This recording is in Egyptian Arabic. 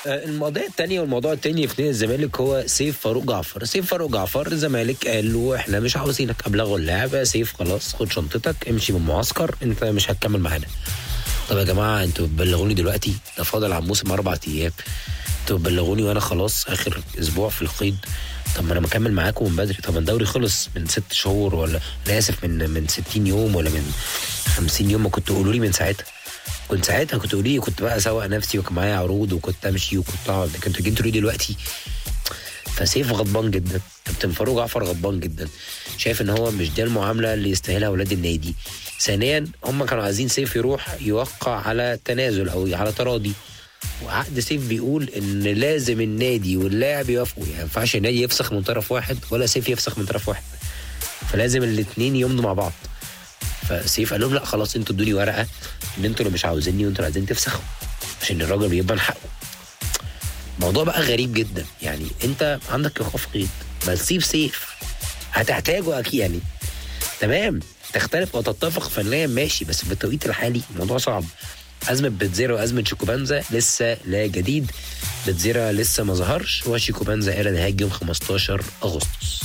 آه، المقضيه الثانيه والموضوع الثاني في نادي الزمالك هو سيف فاروق جعفر سيف فاروق جعفر الزمالك قال له احنا مش عاوزينك ابلغوا اللاعب سيف خلاص خد شنطتك امشي من المعسكر انت مش هتكمل معانا طب يا جماعه انتوا بتبلغوني دلوقتي ده فاضل على الموسم اربع ايام انتوا بتبلغوني وانا خلاص اخر اسبوع في القيد طب ما انا مكمل معاكم من بدري طب الدوري خلص من ست شهور ولا انا اسف من من 60 يوم ولا من 50 يوم ما كنتوا قولوا لي من ساعتها كنت ساعتها كنت قولي لي كنت بقى اسوق نفسي وكان معايا عروض وكنت امشي وكنت اقعد لكن انتوا جيتوا لي دلوقتي فسيف غضبان جدا كابتن فاروق جعفر غضبان جدا شايف ان هو مش ده المعامله اللي يستاهلها اولاد النادي ثانيا هم كانوا عايزين سيف يروح يوقع على تنازل او على تراضي وعقد سيف بيقول ان لازم النادي واللاعب يوافقوا يعني ما ينفعش النادي يفسخ من طرف واحد ولا سيف يفسخ من طرف واحد فلازم الاثنين يمضوا مع بعض فسيف قال لهم لا خلاص انتوا ادوني ورقه ان انتوا اللي مش عاوزيني وانتوا اللي عايزين تفسخوا عشان الراجل يبقى حقه موضوع بقى غريب جدا يعني انت عندك ايقاف قيد ما تسيب سيف هتحتاجه اكيد يعني تمام تختلف وتتفق فنيا ماشي بس في التوقيت الحالي الموضوع صعب أزمة بتزيرا وأزمة شيكوبانزا لسه لا جديد بتزيرا لسه ما ظهرش وشيكوبانزا قال هيجي يوم 15 أغسطس